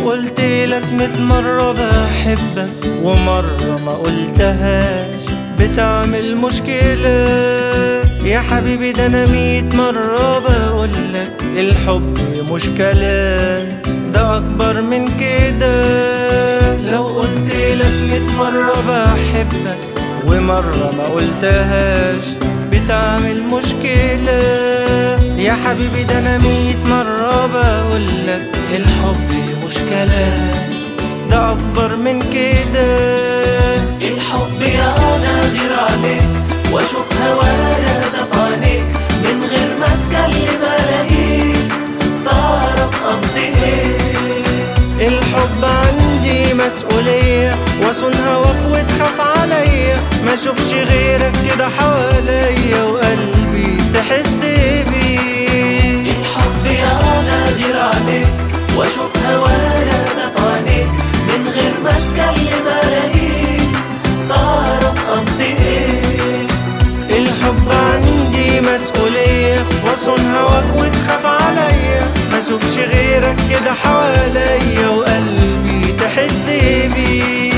قلت لك ميت مرة بحبك ومرة ما قلتهاش بتعمل مشكلة يا حبيبي ده انا ميت مرة بقولك الحب مش كلام ده اكبر من كده لو قلت لك ميت مرة بحبك ومرة ما قلتهاش بتعمل مشكلة يا حبيبي ده انا ميت مرة بقولك الحب مش كلام ده اكبر من كده الحب يا نادر عليك واشوف هوايا ده في عينيك من غير ما اتكلم الاقيك تعرف قصدي ايه الحب عندي مسؤولية وصون هواك وتخاف عليا ما اشوفش غيرك كده حواليا وقلبي تحس بيه الحب يا نادر عليك واشوف هوايا ده في عينيك من غير ما اتكلم الاقيك تعرف قصدي ايه الحب عندي مسؤولية وصون هواك وتخاف عليا ما اشوفش غيرك كده حواليا وقلبي تحس بيه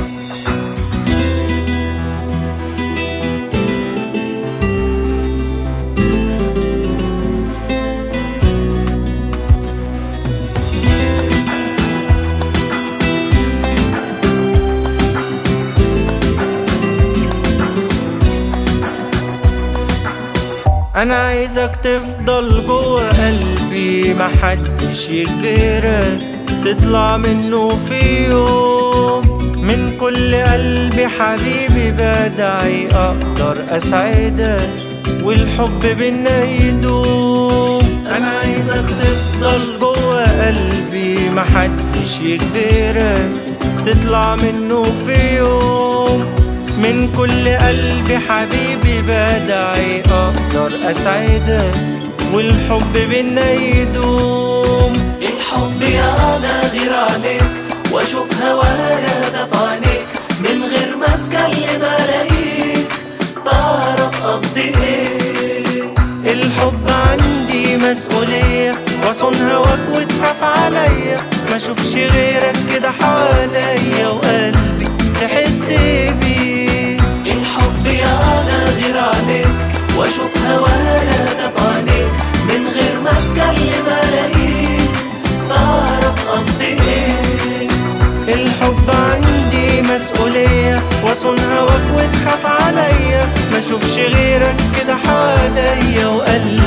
انا عايزك تفضل جوه قلبي محدش يجبرك تطلع منه في يوم من كل قلبي حبيبي بدعي اقدر اسعدك والحب بينا يدوم انا عايزك تفضل جوه قلبي محدش يجبرك تطلع منه في يوم من كل قلبي حبيبي بدعي اقدر اسعدك والحب بينا يدوم الحب يا نادر عليك واشوف هوايا ده في عينيك من غير ما اتكلم الاقيك تعرف قصدي ايه الحب عندي مسؤولية وصون هواك وتخاف عليا ما اشوفش غيرك كده حواليا وقلبي تحس بيه الحب يا نادر عليك واشوف هوايا ده في عينيك من غير ما اتكلم الاقيك تعرف قصدي ايه الحب عندي مسؤولية وصون هواك وتخاف عليا ما اشوفش غيرك كده حواليا وقلبي